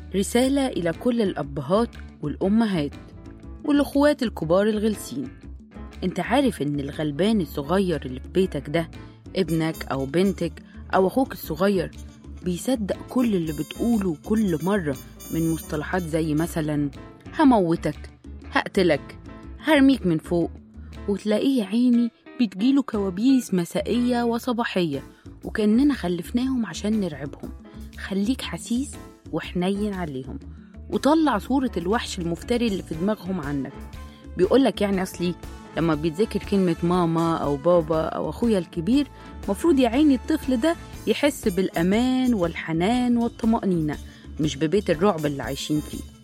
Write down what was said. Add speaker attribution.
Speaker 1: رسالة إلى كل الأبهات والأمهات والأخوات الكبار الغلسين أنت عارف إن الغلبان الصغير اللي في بيتك ده ابنك أو بنتك أو أخوك الصغير بيصدق كل اللي بتقوله كل مرة من مصطلحات زي مثلا هموتك هقتلك هرميك من فوق وتلاقيه يا عيني بتجيله كوابيس مسائية وصباحية وكأننا خلفناهم عشان نرعبهم خليك حسيس وحنين عليهم وطلع صورة الوحش المفتري اللي في دماغهم عنك بيقولك يعني أصلي لما بيتذكر كلمة ماما أو بابا أو أخويا الكبير مفروض يا عيني الطفل ده يحس بالأمان والحنان والطمأنينة مش ببيت الرعب اللي عايشين فيه